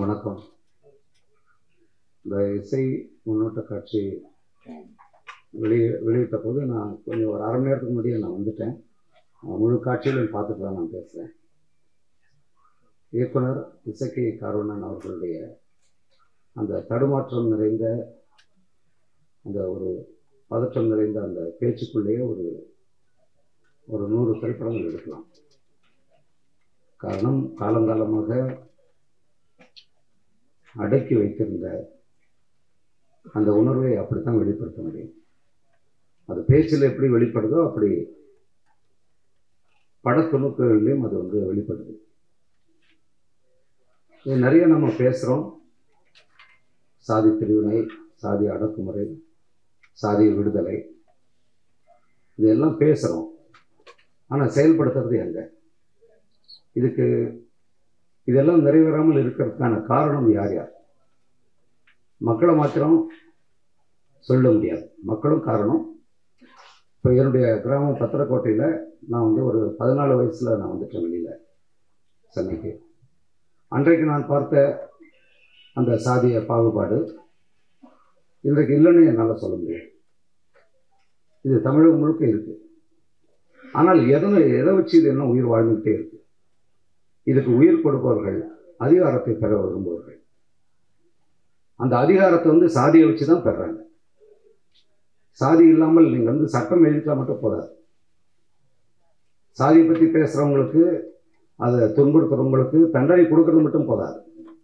வணக்கம் இந்த இசை முன்னோட்ட காட்சி வெளியே வெளியிட்ட போது நான் கொஞ்சம் ஒரு அரை மணி நேரத்துக்கு முன்னாடியே நான் வந்துட்டேன் நான் முழு காட்சியிலும் பார்த்துட்டு தான் நான் பேசுகிறேன் இயக்குனர் இசக்கி கருணன் அவர்களுடைய அந்த தடுமாற்றம் நிறைந்த அந்த ஒரு பதற்றம் நிறைந்த அந்த பேச்சுக்குள்ளேயே ஒரு ஒரு நூறு திரைப்படங்கள் எடுக்கலாம் காரணம் காலங்காலமாக அடக்கி வைத்திருந்த அந்த உணர்வை அப்படித்தான் வெளிப்படுத்த முடியும் அது பேச்சில் எப்படி வெளிப்படுதோ அப்படி படத்துணுக்குகள்லையும் அது வந்து வெளிப்படுது இது நிறைய நம்ம பேசுகிறோம் சாதி பிரிவினை சாதி அடக்குமுறை சாதி விடுதலை இதெல்லாம் பேசுகிறோம் ஆனால் செயல்படுத்துறது எங்க இதுக்கு இதெல்லாம் நிறைவேறாமல் இருக்கிறதுக்கான காரணம் யார் யார் மக்களை மாத்திரம் சொல்ல முடியாது மக்களும் காரணம் இப்போ என்னுடைய கிராமம் பத்திரக்கோட்டையில் நான் வந்து ஒரு பதினாலு வயசில் நான் வந்துட்டேன் வெளியில் சென்னைக்கு அன்றைக்கு நான் பார்த்த அந்த சாதிய பாகுபாடு இன்றைக்கு இல்லைன்னு என்னால் சொல்ல முடியும் இது தமிழகம் முழுக்க இருக்குது ஆனால் எதனை எதை வச்சு இது என்ன உயிர் வாழ்ந்துக்கிட்டே இருக்கு இதுக்கு உயிர் கொடுப்பவர்கள் அதிகாரத்தை பெற விரும்புவர்கள் அந்த அதிகாரத்தை வந்து சாதியை வச்சு தான் பெறாங்க சாதி இல்லாமல் நீங்கள் வந்து சட்டம் எழுதிட்டா மட்டும் போதாது சாதியை பற்றி பேசுகிறவங்களுக்கு அதை துன்புறுத்துறவங்களுக்கு தண்டனை கொடுக்கறது மட்டும் போதாது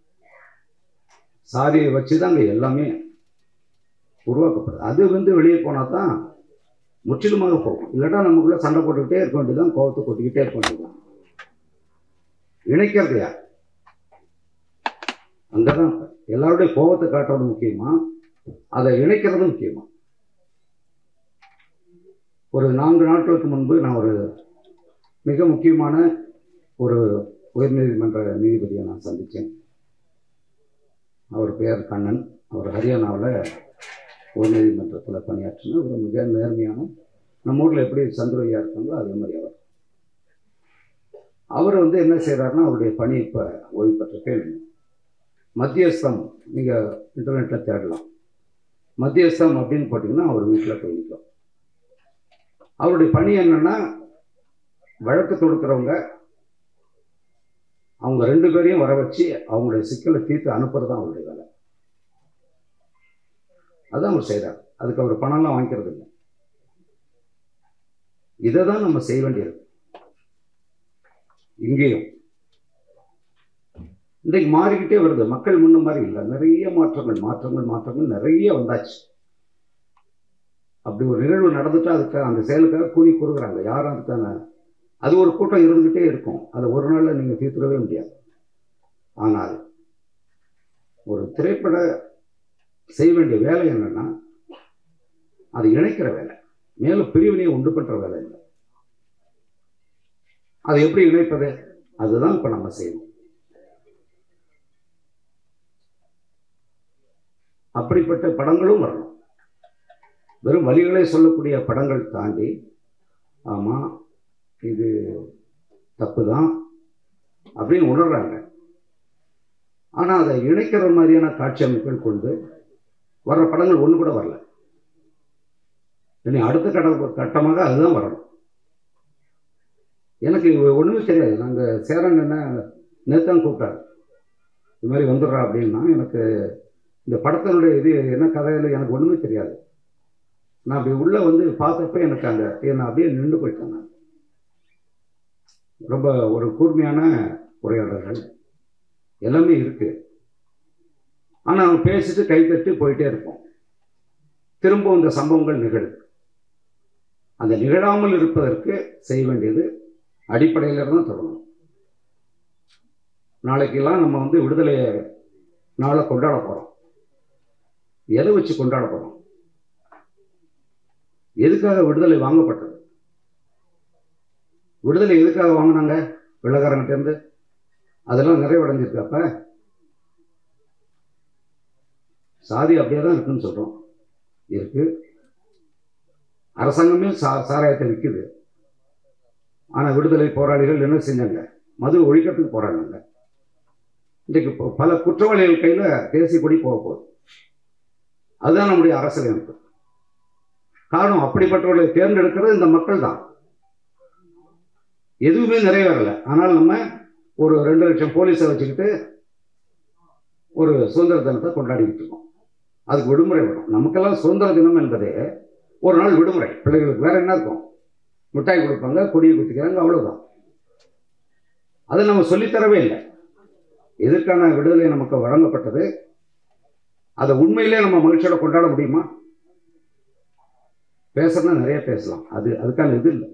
சாதியை வச்சு தான் அங்கே எல்லாமே உருவாக்கப்படுது அது வந்து வெளியே போனால் தான் முற்றிலுமாக போகும் இல்லாட்டா நமக்குள்ள சண்டை போட்டுக்கிட்டே இருக்க வேண்டியதான் கோபத்தை கொட்டிக்கிட்டே இருக்க வேண்டியதான் இணைக்கிறது யார் அங்கதான் எல்லாருடைய கோபத்தை காட்டுறது முக்கியமா அதை இணைக்கிறது முக்கியமா ஒரு நான்கு நாட்களுக்கு முன்பு நான் ஒரு மிக முக்கியமான ஒரு உயர்நீதிமன்ற நீதிபதியை நான் சந்தித்தேன் அவர் பெயர் கண்ணன் அவர் ஹரியானாவில் உயர்நீதிமன்றத்தில் பணியாற்றின ஒரு மிக நேர்மையான நம்ம ஊரில் எப்படி சந்துரையா இருக்காங்களோ அதே மாதிரி அவர் அவர் வந்து என்ன செய்கிறாருன்னா அவருடைய பணி இப்போ ஓய்வு பெற்ற கேள்வி மத்தியஸ்தம் நீங்கள் இன்டர்நெட்டில் தேடலாம் மத்தியஸ்தம் அப்படின்னு போட்டிங்கன்னா அவர் வீட்டில் போய் நிற்கும் அவருடைய பணி என்னன்னா வழக்கு தொடுக்கிறவங்க அவங்க ரெண்டு பேரையும் வர வச்சு அவங்களுடைய சிக்கலை தீர்த்து அனுப்புறது தான் அவருடைய வேலை அதான் அவர் செய்கிறார் அதுக்கு அவர் பணம்லாம் வாங்கிக்கிறது இல்லை இதை தான் நம்ம செய்ய வேண்டியிருக்கு இங்கேயும் இன்றைக்கு மாறிக்கிட்டே வருது மக்கள் முன்ன மாதிரி இல்லை நிறைய மாற்றங்கள் மாற்றங்கள் மாற்றங்கள் நிறைய வந்தாச்சு அப்படி ஒரு நிகழ்வு நடந்துட்டா அதுக்கு அந்த செயலுக்காக கூலி கூறுகிறாங்க யாரும் அதுக்கான அது ஒரு கூட்டம் இருந்துகிட்டே இருக்கும் அதை ஒரு நாளில் நீங்கள் தீர்த்துடவே முடியாது ஆனால் ஒரு திரைப்பட செய்ய வேண்டிய வேலை என்னன்னா அது இணைக்கிற வேலை மேலும் பிரிவினையை உண்டு பண்ற வேலை இல்லை அதை எப்படி இணைப்பது அதுதான் இப்ப நம்ம செய்யணும் அப்படிப்பட்ட படங்களும் வரணும் வெறும் வழிகளை சொல்லக்கூடிய படங்கள் தாண்டி ஆமா இது தப்பு தான் அப்படின்னு உணர்றாங்க ஆனா அதை இணைக்கிற மாதிரியான காட்சி அமைப்புகள் கொண்டு வர்ற படங்கள் ஒன்று கூட வரல இனி அடுத்த கட்ட கட்டமாக அதுதான் வரணும் எனக்கு ஒன்றுமே தெரியாது நாங்கள் சேரன் என்ன நேத்தான் கூப்பிட்டாரு இது மாதிரி வந்துடுறா அப்படின்னா எனக்கு இந்த படத்தினுடைய இது என்ன கதையில் எனக்கு ஒன்றுமே தெரியாது நான் அப்படி உள்ளே வந்து பார்த்தப்ப எனக்கு அந்த என்னை அப்படியே நின்று போயிட்டேன் நான் ரொம்ப ஒரு கூர்மையான உரையாடல்கள் எல்லாமே இருக்குது ஆனால் அவங்க பேசிட்டு கைத்தட்டி போயிட்டே இருப்போம் திரும்ப இந்த சம்பவங்கள் நிகழுது அந்த நிகழாமல் இருப்பதற்கு செய்ய வேண்டியது அடிப்படையில் தான் தொடங்கணும் நாளைக்கெல்லாம் நம்ம வந்து விடுதலை நாளை கொண்டாட போகிறோம் எதை வச்சு கொண்டாட போகிறோம் எதுக்காக விடுதலை வாங்கப்பட்டது விடுதலை எதுக்காக வாங்கினாங்க வெள்ளக்காரங்கிட்டேருந்து அதெல்லாம் நிறைவடைஞ்சிருக்கப்ப சாதி அப்படியே தான் இருக்குன்னு சொல்கிறோம் இருக்கு அரசாங்கமே சா சாராயத்தை விற்குது ஆனால் விடுதலை போராளிகள் என்ன செஞ்சாங்க மது ஒழிக்கிறதுக்கு போராடினாங்க இன்றைக்கு இப்போ பல குற்றவாளிகள் கையில் தேசிய கொடி போக போகுது அதுதான் நம்முடைய அரசியலமைப்பு காரணம் அப்படிப்பட்டவர்களை தேர்ந்தெடுக்கிறது இந்த மக்கள் தான் எதுவுமே நிறைவேறலை ஆனால் நம்ம ஒரு ரெண்டு லட்சம் போலீஸை வச்சுக்கிட்டு ஒரு சுதந்திர தினத்தை கொண்டாடிக்கிட்டு இருக்கோம் அதுக்கு விடுமுறை வரும் நமக்கெல்லாம் சுதந்திர தினம் என்பதே ஒரு நாள் விடுமுறை பிள்ளைகளுக்கு வேற என்ன இருக்கும் மிட்டாய் கொடுப்பாங்க கொடியை குத்திக்கிறாங்க அவ்வளவுதான் அதை நம்ம சொல்லித்தரவே இல்லை எதற்கான விடுதலை நமக்கு வழங்கப்பட்டது அதை உண்மையிலே நம்ம மகிழ்ச்சியோட கொண்டாட முடியுமா பேசுறதுனா நிறைய பேசலாம் அது அதுக்கான இது இல்லை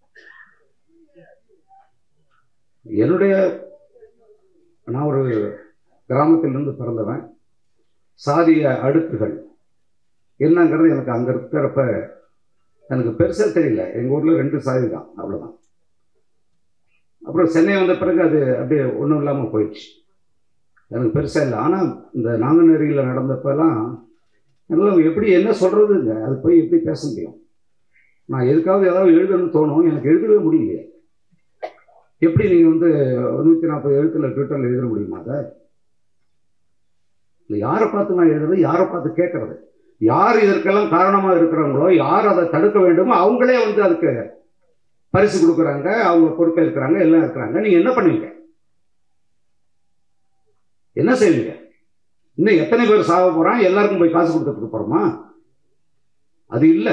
என்னுடைய நான் ஒரு கிராமத்திலிருந்து பிறந்தவன் சாதிய அடுக்குகள் என்னங்கிறது எனக்கு அங்கே இருக்கிறப்ப எனக்கு பெருசாக தெரியல எங்கள் ஊரில் ரெண்டு சாதி தான் அவ்வளோதான் அப்புறம் சென்னை வந்த பிறகு அது அப்படியே ஒன்றும் இல்லாமல் போயிடுச்சு எனக்கு பெருசாக இல்லை ஆனால் இந்த நாங்குநேரியில் நடந்தப்பெல்லாம் எல்லாம் எப்படி என்ன சொல்கிறதுங்க அது போய் எப்படி பேச முடியும் நான் எதுக்காவது ஏதாவது எழுதணும்னு தோணும் எனக்கு எழுதவே முடியலையே எப்படி நீங்கள் வந்து நூற்றி நாற்பது எழுத்துல ட்விட்டரில் எழுத முடியுமா அதை இல்லை யாரை பார்த்து நான் எழுதுறது யாரை பார்த்து கேட்கறது யார் இதற்கெல்லாம் காரணமாக இருக்கிறவங்களோ யார் அதை தடுக்க வேண்டுமோ அவங்களே வந்து அதுக்கு பரிசு கொடுக்குறாங்க அவங்க பொறுப்பேற்கிறாங்க எல்லாம் இருக்கிறாங்க நீங்கள் என்ன பண்ணுவீங்க என்ன செய்வீங்க இன்னும் எத்தனை பேர் சாக போகிறான் எல்லாருக்கும் போய் காசு கொடுத்துட்டு போகிறோமா அது இல்லை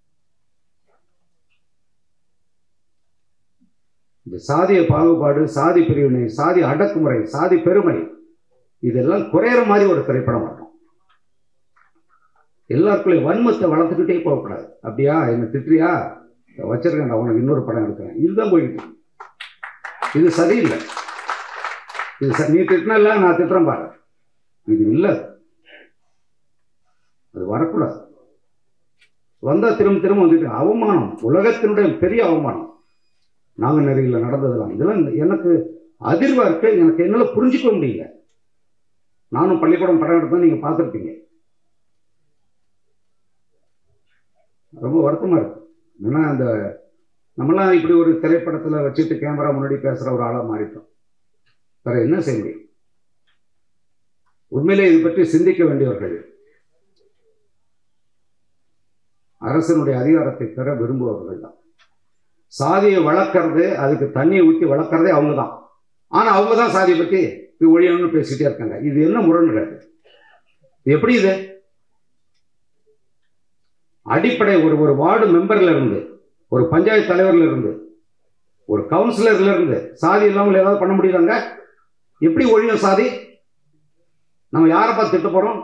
இந்த சாதிய பாகுபாடு சாதி பிரிவினை சாதி அடக்குமுறை சாதி பெருமை இதெல்லாம் குறையிற மாதிரி ஒரு திரைப்படம் வரணும் எல்லாருக்குள்ளேயும் வன்மத்தை வளர்த்துக்கிட்டே போகக்கூடாது அப்படியா என்ன திட்டுறியா வச்சிருக்கேன் உனக்கு இன்னொரு படம் எடுக்கிறேன் இதுதான் போயிட்டு இருக்கு. இது சரியில்லை இது ச- நீ திட்டினல நான் திட்டுறேன் பாரு இது இல்லை அது வரக்கூடாது வந்தா திரும்ப திரும்ப வந்துட்டு அவமானம் உலகத்தினுடைய பெரிய அவமானம் நாங்கள் நெறியில் நடந்ததெல்லாம் இதெல்லாம் எனக்கு அதிர்வா இருக்கு எனக்கு என்னால் புரிஞ்சுக்க முடியல நானும் பள்ளிக்கூடம் படம் எடுத்தா நீங்க பார்த்துருப்பீங்க ரொம்ப வருத்தமா இருக்கு ஏன்னா அந்த நம்மளாம் இப்படி ஒரு திரைப்படத்துல வச்சுட்டு கேமரா முன்னாடி பேசுற ஒரு ஆளா மாறிட்டோம் வேற என்ன செய்ய முடியும் உண்மையிலே இது பற்றி சிந்திக்க வேண்டியவர்கள் அரசனுடைய அதிகாரத்தை பெற விரும்புபவர்கள் தான் சாதியை வளர்க்கறது அதுக்கு தண்ணியை ஊற்றி வளர்க்கறதே அவங்க தான் ஆனால் அவங்க தான் சாதியை பற்றி இது ஒழியணும்னு பேசிட்டே இருக்காங்க இது என்ன முரண்கிறது இது எப்படி இது அடிப்படை ஒரு ஒரு வார்டு மெம்பர்ல இருந்து ஒரு பஞ்சாயத்து தலைவர்ல இருந்து ஒரு கவுன்சிலர்ல இருந்து சாதி இல்லாமல் ஏதாவது பண்ண முடியுதாங்க எப்படி ஒழியும் சாதி நம்ம யாரை பார்த்து திட்ட போறோம்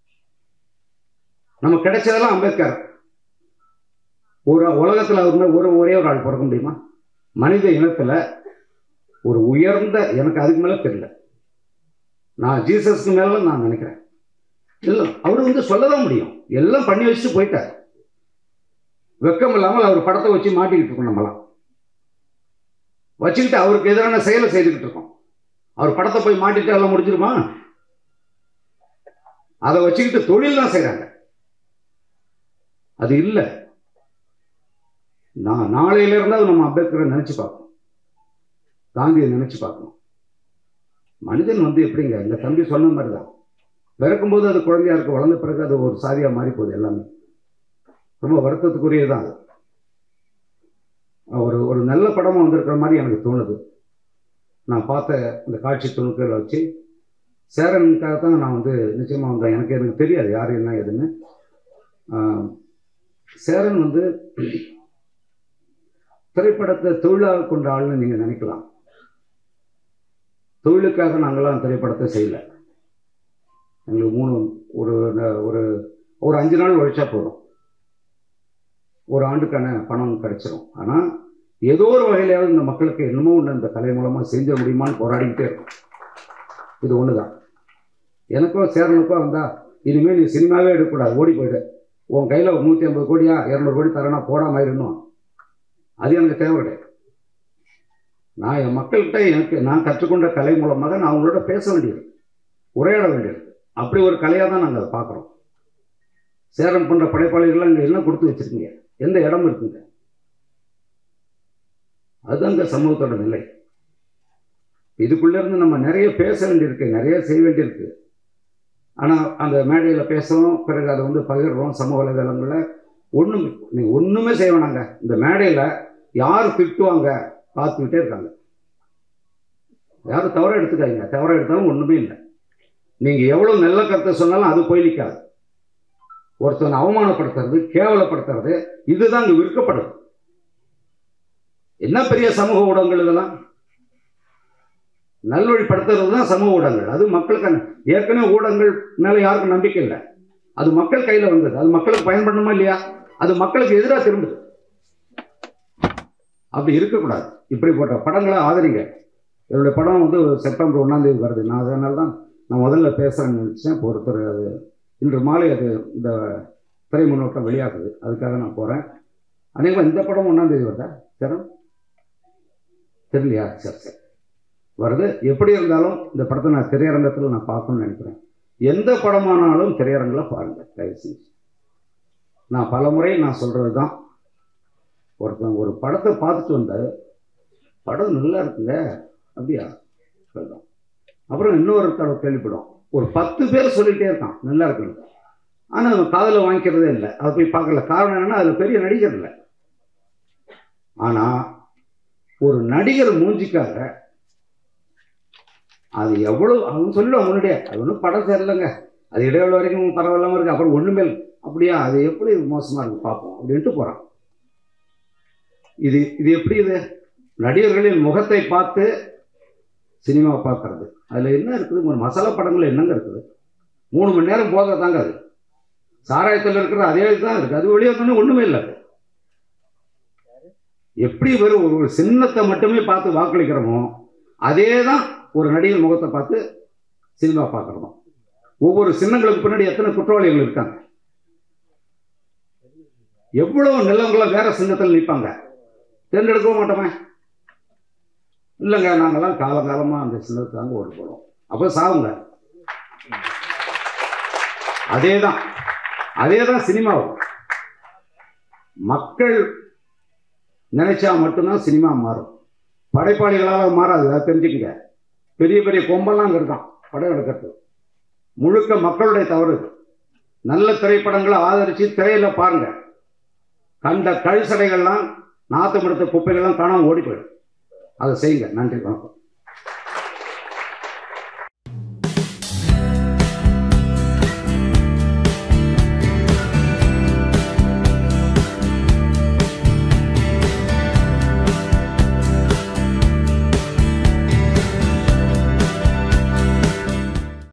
நம்ம கிடைச்சதெல்லாம் அம்பேத்கர் ஒரு உலகத்தில் அவர் மாதிரி ஒரு ஒரே ஒரு ஆள் பிறக்க முடியுமா மனித இனத்துல ஒரு உயர்ந்த எனக்கு அதுக்கு மேல தெரியல நான் ஜீசஸ்க்கு மேல நான் நினைக்கிறேன் இல்லை அவர் வந்து சொல்லதான் முடியும் எல்லாம் பண்ணி வச்சுட்டு போயிட்டார் வெக்கம் இல்லாமல் அவர் படத்தை வச்சு மாட்டிக்கிட்டு இருக்கோம் நம்மளாம் வச்சுக்கிட்டு அவருக்கு எதிரான செயலை செய்துக்கிட்டு இருக்கோம் அவர் படத்தை போய் மாட்டிட்டு எல்லாம் முடிஞ்சிருமா அதை வச்சுக்கிட்டு தொழில் தான் செய்றாங்க அது இல்லை நான் நாளையில இருந்தாவது நம்ம அம்பேத்கரை நினைச்சு பார்க்கணும் காந்தியை நினைச்சு பார்க்கணும் மனிதன் வந்து எப்படிங்க இந்த தம்பி சொன்ன மாதிரி தான் பிறக்கும்போது அது குழந்தையா இருக்கு வளர்ந்த பிறகு அது ஒரு சாதியா மாறி போகுது எல்லாமே ரொம்ப வருத்தத்துக்குரியதுதான் அது ஒரு ஒரு நல்ல படமா வந்திருக்கிற மாதிரி எனக்கு தோணுது நான் பார்த்த இந்த காட்சி துணுக்களை வச்சு சேரனுக்காக தான் நான் வந்து நிச்சயமா வந்தேன் எனக்கு எனக்கு தெரியாது யார் என்ன ஏதுன்னு ஆஹ், சேரன் வந்து திரைப்படத்தை தொழிலாக கொண்ட ஆள்னு நீங்க நினைக்கலாம் தொழிலுக்காக நாங்களாம் திரைப்படத்தை செய்யல எங்களுக்கு மூணு ஒரு ஒரு ஒரு அஞ்சு நாள் உழைச்சா போதும் ஒரு ஆண்டுக்கான பணம் கிடைச்சிரும் ஆனால் ஏதோ ஒரு வகையிலாவது இந்த மக்களுக்கு என்னமோ ஒன்று இந்த கலை மூலமாக செஞ்ச முடியுமான்னு போராடிக்கிட்டே இருக்கும் இது ஒன்று தான் எனக்கும் சேரனுக்கும் வந்தால் இனிமேல் நீ சினிமாவே எடுக்கக்கூடாது ஓடி போயிடு உன் கையில் ஒரு நூற்றி ஐம்பது கோடியா இரநூறு கோடி தரேன்னா போடாம இருணும் அது எனக்கு தேவை கிடையாது நான் என் மக்கள்கிட்ட எனக்கு நான் கற்றுக்கொண்ட கலை மூலமாக நான் அவங்களோட பேச வேண்டியது உரையாட வேண்டியது அப்படி ஒரு கலையாக தான் நாங்கள் அதை பார்க்குறோம் சேரம் போன்ற படைப்பாளிகள்லாம் இங்கே என்ன கொடுத்து வச்சிருக்கீங்க எந்த இடம் இருக்குங்க அதுதான் இந்த சமூகத்தோட நிலை இதுக்குள்ள இருந்து நம்ம நிறைய பேச வேண்டியிருக்கு நிறைய செய்ய வேண்டியிருக்கு ஆனால் அந்த மேடையில் பேசுகிறோம் பிறகு அதை வந்து பகிர்றோம் சமூக வலைதளங்களில் ஒன்றும் நீங்கள் ஒன்றுமே செய்ய வேணாங்க இந்த மேடையில் யார் திட்டுவாங்க பார்த்துக்கிட்டே இருக்காங்க யாரும் தவற எடுத்துக்காதீங்க தவற எடுத்தாலும் ஒன்றுமே இல்லை நீங்கள் எவ்வளோ நல்ல கருத்தை சொன்னாலும் அது போய் நிற்காது ஒருத்தனை அவமானப்படுத்துறது கேவலப்படுத்துறது இதுதான் இங்கே விற்கப்படுது என்ன பெரிய சமூக ஊடகங்கள் இதெல்லாம் நல்வழிப்படுத்துறது தான் சமூக ஊடகங்கள் அது மக்களுக்கு ஏற்கனவே ஊடகங்கள் மேலே யாருக்கும் நம்பிக்கை இல்லை அது மக்கள் கையில் வந்தது அது மக்களுக்கு பயன்படணுமா இல்லையா அது மக்களுக்கு எதிராக திரும்புது அப்படி இருக்கக்கூடாது இப்படிப்பட்ட படங்களை ஆதரிங்க என்னுடைய படம் வந்து செப்டம்பர் ஒன்றாம் தேதி வருது நான் அதனால தான் நான் முதல்ல பேசுகிறேன்னு நினச்சேன் இப்போ ஒருத்தர் அது இன்று மாலை அது இந்த திரை முன்னோட்டம் வெளியாகுது அதுக்காக நான் போகிறேன் அநேகமாக இந்த படம் ஒன்றாம் தேதி வருதா சரம் தெரியலையா சரி சரி வருது எப்படி இருந்தாலும் இந்த படத்தை நான் திரையரங்கத்தில் நான் பார்க்கணும்னு நினைக்கிறேன் எந்த படமானாலும் திரையரங்கில் பாருங்கள் தயவு செஞ்சு நான் பல முறை நான் சொல்கிறது தான் ஒருத்தன் ஒரு படத்தை பார்த்துட்டு வந்த படம் நல்லா இருக்குங்க அப்படியா சொல்லுவோம் அப்புறம் இன்னொருத்தர் கேள்விப்படும் ஒரு பத்து பேர் சொல்லிகிட்டே இருக்கான் நல்லா இருக்குன்னு ஆனால் அவன் காதில் வாங்கிக்கிறதே இல்லை அதை போய் பார்க்கல காரணம் என்னன்னா அதில் பெரிய நடிகர் இல்லை ஆனால் ஒரு நடிகர் மூஞ்சிக்காக அது எவ்வளோ அவன் சொல்லிடுவான் முன்னாடியே அது ஒன்றும் படம் சரியில்லைங்க அது இடைவெளி வரைக்கும் பரவாயில்லாமல் இருக்குது அப்புறம் ஒன்றுமே இல்லை அப்படியா அது எப்படி மோசமாக இருக்கு பார்ப்போம் அப்படின்ட்டு போகிறான் இது இது எப்படி இது நடிகர்களின் முகத்தை பார்த்து சினிமா பார்க்கறது அதில் என்ன இருக்குது ஒரு மசாலா படங்கள் என்னங்க இருக்குது மூணு மணி நேரம் போக தாங்க அது சாராயத்தில் இருக்கிற அதே தான் இருக்குது அது வெளியே வந்தோடனே ஒன்றுமே இல்லை அது. எப்படி வெறும் ஒரு சின்னத்தை மட்டுமே பார்த்து வாக்களிக்கிறோமோ அதே தான் ஒரு நடிகர் முகத்தை பார்த்து சினிமா பார்க்குறோம் ஒவ்வொரு சின்னங்களுக்கு பின்னாடி எத்தனை குற்றவாளிகள் இருக்காங்க எவ்வளவு நிலங்களை வேற சின்னத்தில் நிற்பாங்க தேர்ந்தெடுக்கவும் மாட்டோமே இல்லைங்க நாங்கெல்லாம் காலங்காலமாக அந்த சின்னத்துக்கு தாங்க ஓட்டு போடுவோம் அப்போ சாவுங்க அதே தான் அதே தான் சினிமாவும் மக்கள் நினைச்சா மட்டும்தான் சினிமா மாறும் படைப்பாளிகளால் மாறாது அதை தெரிஞ்சுக்கங்க பெரிய பெரிய கொம்பெல்லாம் அங்கே இருக்கான் படம் எடுக்கிறது முழுக்க மக்களுடைய தவறு இது. நல்ல திரைப்படங்களை ஆதரித்து திரையில பாருங்க கண்ட கழிசடைகள்லாம் நாத்து மடுத்த குப்பைகள்லாம் காணாமல் ஓடி போயிடும் அதை செய்யுங்க நன்றி வணக்கம்